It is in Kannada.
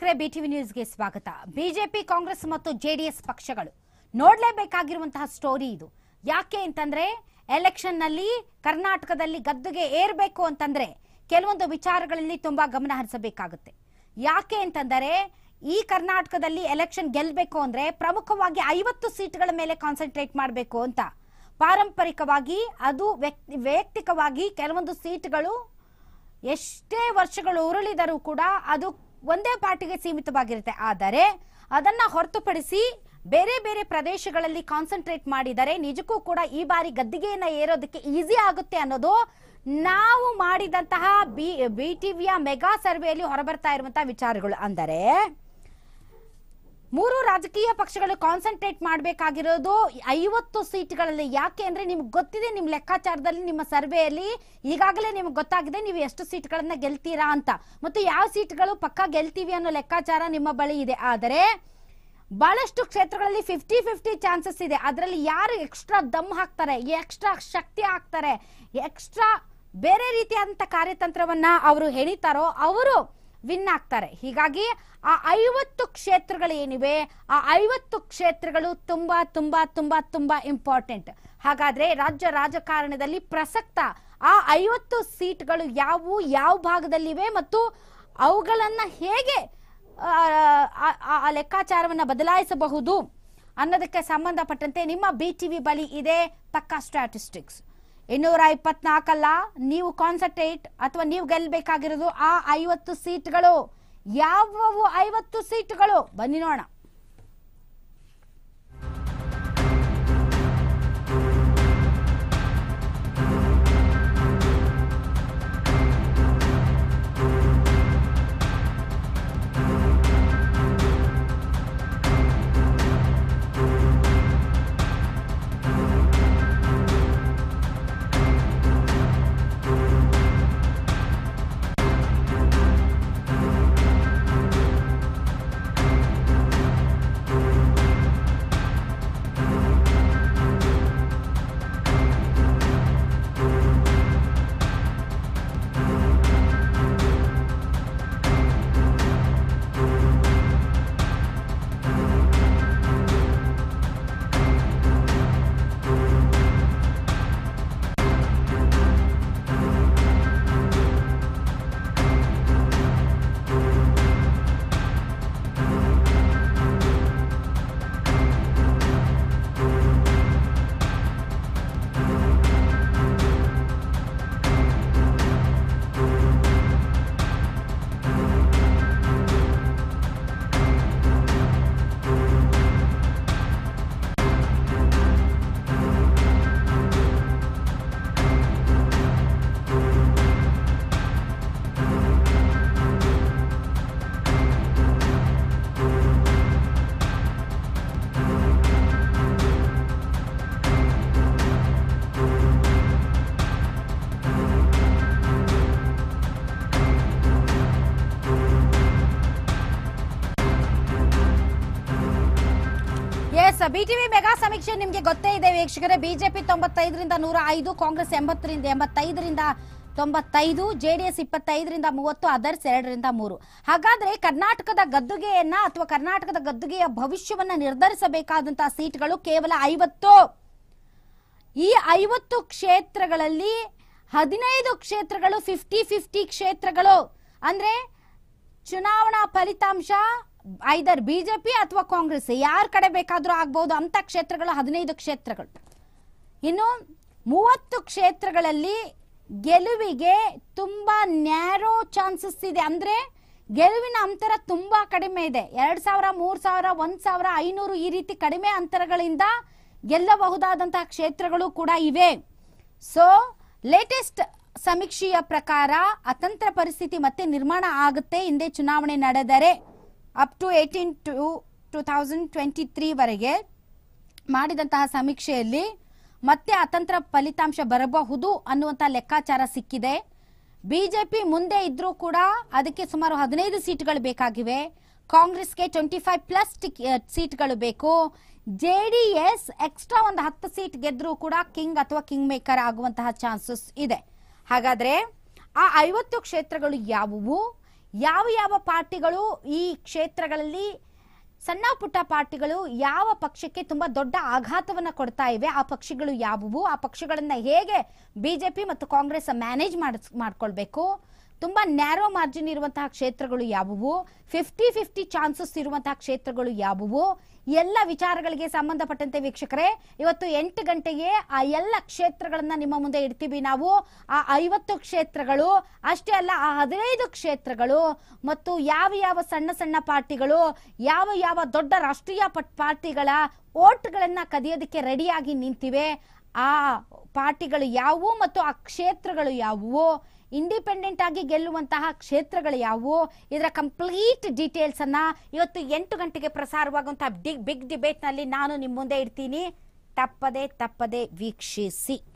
ವೀಕ್ಷಕರೇ ಬಿಟಿವಿ ನ್ಯೂಸ್ಗೆ ಸ್ವಾಗತ ಬಿಜೆಪಿ ಕಾಂಗ್ರೆಸ್ ಮತ್ತು ಜೆಡಿಎಸ್ ಪಕ್ಷಗಳು ನೋಡ್ಲೇಬೇಕಾಗಿರುವಂತಹ ಸ್ಟೋರಿ ಇದು ಯಾಕೆ ಅಂತಂದ್ರೆ ಎಲೆಕ್ಷನ್ ನಲ್ಲಿ ಕರ್ನಾಟಕದಲ್ಲಿ ಗದ್ದುಗೆ ಏರ್ಬೇಕು ಅಂತಂದ್ರೆ ಕೆಲವೊಂದು ವಿಚಾರಗಳಲ್ಲಿ ತುಂಬಾ ಗಮನ ಹರಿಸಬೇಕಾಗುತ್ತೆ ಯಾಕೆ ಅಂತಂದರೆ ಈ ಕರ್ನಾಟಕದಲ್ಲಿ ಎಲೆಕ್ಷನ್ ಗೆಲ್ಲಬೇಕು ಅಂದ್ರೆ ಪ್ರಮುಖವಾಗಿ ಐವತ್ತು ಸೀಟ್ಗಳ ಮೇಲೆ ಕಾನ್ಸಂಟ್ರೇಟ್ ಮಾಡಬೇಕು ಅಂತ ಪಾರಂಪರಿಕವಾಗಿ ಅದು ವ್ಯಕ್ತಿ ವೈಯಕ್ತಿಕವಾಗಿ ಕೆಲವೊಂದು ಸೀಟ್ಗಳು ಎಷ್ಟೇ ವರ್ಷಗಳು ಉರುಳಿದರೂ ಕೂಡ ಅದು ಒಂದೇ ಪಾರ್ಟಿಗೆ ಸೀಮಿತವಾಗಿರುತ್ತೆ ಆದರೆ ಅದನ್ನ ಹೊರತುಪಡಿಸಿ ಬೇರೆ ಬೇರೆ ಪ್ರದೇಶಗಳಲ್ಲಿ ಕಾನ್ಸಂಟ್ರೇಟ್ ಮಾಡಿದರೆ ನಿಜಕ್ಕೂ ಕೂಡ ಈ ಬಾರಿ ಗದ್ದಿಗೆಯನ್ನ ಏರೋದಕ್ಕೆ ಈಸಿ ಆಗುತ್ತೆ ಅನ್ನೋದು ನಾವು ಮಾಡಿದಂತಹ ಬಿ ಬಿ ಟಿವಿಯ ಮೆಗಾ ಸರ್ವೆಯಲ್ಲಿ ಹೊರಬರ್ತಾ ಇರುವಂತಹ ವಿಚಾರಗಳು ಅಂದರೆ ಮೂರು ರಾಜಕೀಯ ಪಕ್ಷಗಳು ಕಾನ್ಸಂಟ್ರೇಟ್ ಮಾಡಬೇಕಾಗಿರೋದು ಐವತ್ತು ಸೀಟ್ಗಳಲ್ಲಿ ಯಾಕೆ ಅಂದ್ರೆ ನಿಮ್ಗೆ ಗೊತ್ತಿದೆ ನಿಮ್ಮ ಲೆಕ್ಕಾಚಾರದಲ್ಲಿ ನಿಮ್ಮ ಸರ್ವೆಯಲ್ಲಿ ಈಗಾಗಲೇ ನಿಮ್ಗೆ ಗೊತ್ತಾಗಿದೆ ನೀವು ಎಷ್ಟು ಸೀಟ್ಗಳನ್ನ ಗೆಲ್ತೀರಾ ಅಂತ ಮತ್ತು ಯಾವ ಸೀಟ್ಗಳು ಪಕ್ಕ ಗೆಲ್ತೀವಿ ಅನ್ನೋ ಲೆಕ್ಕಾಚಾರ ನಿಮ್ಮ ಬಳಿ ಇದೆ ಆದರೆ ಬಹಳಷ್ಟು ಕ್ಷೇತ್ರಗಳಲ್ಲಿ ಫಿಫ್ಟಿ ಫಿಫ್ಟಿ ಚಾನ್ಸಸ್ ಇದೆ ಅದರಲ್ಲಿ ಯಾರು ಎಕ್ಸ್ಟ್ರಾ ದಮ್ ಹಾಕ್ತಾರೆ ಎಕ್ಸ್ಟ್ರಾ ಶಕ್ತಿ ಹಾಕ್ತಾರೆ ಎಕ್ಸ್ಟ್ರಾ ಬೇರೆ ರೀತಿಯಾದಂಥ ಕಾರ್ಯತಂತ್ರವನ್ನ ಅವರು ಹೆಣಿತಾರೋ ಅವರು ವಿನ್ ಆಗ್ತಾರೆ ಹೀಗಾಗಿ ಆ ಐವತ್ತು ಕ್ಷೇತ್ರಗಳು ಏನಿವೆ ಆ ಐವತ್ತು ಕ್ಷೇತ್ರಗಳು ತುಂಬಾ ತುಂಬಾ ತುಂಬಾ ತುಂಬಾ ಇಂಪಾರ್ಟೆಂಟ್ ಹಾಗಾದ್ರೆ ರಾಜ್ಯ ರಾಜಕಾರಣದಲ್ಲಿ ಪ್ರಸಕ್ತ ಆ ಐವತ್ತು ಸೀಟ್ಗಳು ಯಾವುವು ಯಾವ ಭಾಗದಲ್ಲಿವೆ ಮತ್ತು ಅವುಗಳನ್ನ ಹೇಗೆ ಆ, ಆ- ಆ- ಆ ಲೆಕ್ಕಾಚಾರವನ್ನ ಬದಲಾಯಿಸಬಹುದು ಅನ್ನೋದಕ್ಕೆ ಸಂಬಂಧಪಟ್ಟಂತೆ ನಿಮ್ಮ ಬಿ ಟಿವಿ ಬಳಿ ಇದೆ ಪಕ್ಕಾ ಸ್ಟ್ಯಾಟಿಸ್ಟಿಕ್ಸ್ ಇನ್ನೂರ ಇಪ್ಪತ್ನಾಲ್ಕಲ್ಲ ನೀವು ಕಾನ್ಸಂಟ್ರೇಟ್ ಅಥವಾ ನೀವು ಗೆಲ್ಲಬೇಕಾಗಿರೋದು ಆ ಐವತ್ತು ಸೀಟ್ಗಳು ಯಾವುವು ಐವತ್ತು ಸೀಟ್ಗಳು ಬನ್ನಿ ನೋಡೋಣ ಎಸ್ ಬಿಟಿವಿ ಮೆಗಾ ಸಮೀಕ್ಷೆ ನಿಮ್ಗೆ ಗೊತ್ತೇ ಇದೆ ವೀಕ್ಷಕರೇ ಬಿಜೆಪಿ ತೊಂಬತ್ತೈದರಿಂದ ನೂರ ಐದು ಕಾಂಗ್ರೆಸ್ ಎಂಬತ್ತರಿಂದ ಎಂಬತ್ತೈದರಿಂದ ತೊಂಬತ್ತೈದು ಜೆಡಿಎಸ್ ಇಪ್ಪತ್ತೈದರಿಂದ ಮೂವತ್ತು ಅದರ್ಸ್ ಎರಡರಿಂದ ಮೂರು ಹಾಗಾದ್ರೆ ಕರ್ನಾಟಕದ ಗದ್ದುಗೆಯನ್ನ ಅಥವಾ ಕರ್ನಾಟಕದ ಗದ್ದುಗೆಯ ಭವಿಷ್ಯವನ್ನ ನಿರ್ಧರಿಸಬೇಕಾದಂತಹ ಸೀಟ್ಗಳು ಕೇವಲ ಐವತ್ತು ಈ ಐವತ್ತು ಕ್ಷೇತ್ರಗಳಲ್ಲಿ ಹದಿನೈದು ಕ್ಷೇತ್ರಗಳು ಫಿಫ್ಟಿ ಫಿಫ್ಟಿ ಕ್ಷೇತ್ರಗಳು ಅಂದ್ರೆ ಚುನಾವಣಾ ಫಲಿತಾಂಶ ಐದರ್ ಬಿಜೆಪಿ ಅಥವಾ ಕಾಂಗ್ರೆಸ್ ಯಾರ ಕಡೆ ಬೇಕಾದ್ರೂ ಆಗ್ಬಹುದು ಅಂತ ಕ್ಷೇತ್ರಗಳು ಹದಿನೈದು ಕ್ಷೇತ್ರಗಳು ಇನ್ನು ಮೂವತ್ತು ಕ್ಷೇತ್ರಗಳಲ್ಲಿ ಗೆಲುವಿಗೆ ತುಂಬಾ ನ್ಯಾರೋ ಚಾನ್ಸಸ್ ಇದೆ ಅಂದ್ರೆ ಗೆಲುವಿನ ಅಂತರ ತುಂಬಾ ಕಡಿಮೆ ಇದೆ ಎರಡ್ ಸಾವಿರ ಮೂರ್ ಸಾವಿರ ಒಂದ್ ಸಾವಿರ ಐನೂರು ಈ ರೀತಿ ಕಡಿಮೆ ಅಂತರಗಳಿಂದ ಗೆಲ್ಲಬಹುದಾದಂತಹ ಕ್ಷೇತ್ರಗಳು ಕೂಡ ಇವೆ ಸೊ ಲೇಟೆಸ್ಟ್ ಸಮೀಕ್ಷೆಯ ಪ್ರಕಾರ ಅತಂತ್ರ ಪರಿಸ್ಥಿತಿ ಮತ್ತೆ ನಿರ್ಮಾಣ ಆಗುತ್ತೆ ಹಿಂದೆ ಚುನಾವಣೆ ನಡೆದರೆ up to eighteen to two thousand twenty ತ್ರೀವರೆಗೆ ಮಾಡಿದಂತಹ ಸಮೀಕ್ಷೆಯಲ್ಲಿ ಮತ್ತೆ ಅತಂತ್ರ ಫಲಿತಾಂಶ ಬರಬಹುದು ಅನ್ನುವಂಥ ಲೆಕ್ಕಾಚಾರ ಸಿಕ್ಕಿದೆ ಬಿಜೆಪಿ ಮುಂದೆ ಇದ್ರೂ ಕೂಡ ಅದಕ್ಕೆ ಸುಮಾರು ಹದಿನೈದು ಸೀಟ್ಗಳು ಬೇಕಾಗಿವೆ ಕಾಂಗ್ರೆಸ್ಗೆ ಟ್ವೆಂಟಿ ಫೈವ್ ಪ್ಲಸ್ ಸೀಟ್ಗಳು ಬೇಕು ಜೆ ಡಿ ಎಸ್ ಎಕ್ಸ್ಟ್ರಾ ಒಂದು ಹತ್ತು ಸೀಟ್ ಗೆದ್ರೂ ಕೂಡ ಕಿಂಗ್ ಅಥವಾ ಕಿಂಗ್ ಮೇಕರ್ ಆಗುವಂತಹ ಚಾನ್ಸಸ್ ಇದೆ ಹಾಗಾದ್ರೆ ಆ ಐವತ್ತು ಕ್ಷೇತ್ರಗಳು ಯಾವುವು ಯಾವ ಯಾವ ಪಾರ್ಟಿಗಳು ಈ ಕ್ಷೇತ್ರಗಳಲ್ಲಿ ಸಣ್ಣ ಪುಟ್ಟ ಪಾರ್ಟಿಗಳು ಯಾವ ಪಕ್ಷಕ್ಕೆ ತುಂಬಾ ದೊಡ್ಡ ಆಘಾತವನ್ನ ಕೊಡ್ತಾ ಇವೆ ಆ ಪಕ್ಷಗಳು ಯಾವುವು ಆ ಪಕ್ಷಗಳನ್ನ ಹೇಗೆ ಬಿಜೆಪಿ ಮತ್ತು ಕಾಂಗ್ರೆಸ್ ಮ್ಯಾನೇಜ್ ಮಾಡಿಸ್ ಮಾಡ್ಕೊಳ್ಬೇಕು ತುಂಬಾ ನ್ಯಾರೋ ಮಾರ್ಜಿನ್ ಇರುವಂತಹ ಕ್ಷೇತ್ರಗಳು ಯಾವುವು ಫಿಫ್ಟಿ ಫಿಫ್ಟಿ ಚಾನ್ಸಸ್ ಇರುವಂತಹ ಕ್ಷೇತ್ರಗಳು ಯಾವುವು ಎಲ್ಲ ವಿಚಾರಗಳಿಗೆ ಸಂಬಂಧಪಟ್ಟಂತೆ ವೀಕ್ಷಕರೇ ಇವತ್ತು ಎಂಟು ಗಂಟೆಗೆ ಆ ಎಲ್ಲ ಕ್ಷೇತ್ರಗಳನ್ನ ನಿಮ್ಮ ಮುಂದೆ ಇಡ್ತೀವಿ ನಾವು ಆ ಐವತ್ತು ಕ್ಷೇತ್ರಗಳು ಅಷ್ಟೇ ಅಲ್ಲ ಆ ಹದಿನೈದು ಕ್ಷೇತ್ರಗಳು ಮತ್ತು ಯಾವ ಯಾವ ಸಣ್ಣ ಸಣ್ಣ ಪಾರ್ಟಿಗಳು ಯಾವ ಯಾವ ದೊಡ್ಡ ರಾಷ್ಟ್ರೀಯ ಪಟ್ ಪಾರ್ಟಿಗಳ ಓಟ್ಗಳನ್ನ ಕದಿಯೋದಕ್ಕೆ ರೆಡಿಯಾಗಿ ನಿಂತಿವೆ ಆ ಪಾರ್ಟಿಗಳು ಯಾವುವು ಮತ್ತು ಆ ಕ್ಷೇತ್ರಗಳು ಯಾವುವು ಇಂಡಿಪೆಂಡೆಂಟ್ ಆಗಿ ಗೆಲ್ಲುವಂತಹ ಕ್ಷೇತ್ರಗಳು ಯಾವುವು ಇದರ ಕಂಪ್ಲೀಟ್ ಡೀಟೇಲ್ಸ್ ಅನ್ನ ಇವತ್ತು ಎಂಟು ಗಂಟೆಗೆ ಪ್ರಸಾರವಾಗುವಂತಹ ಬಿಗ್ ಬಿಗ್ ಡಿಬೇಟ್ ನಲ್ಲಿ ನಾನು ನಿಮ್ಮ ಮುಂದೆ ಇಡ್ತೀನಿ ತಪ್ಪದೆ ತಪ್ಪದೆ ವೀಕ್ಷಿಸಿ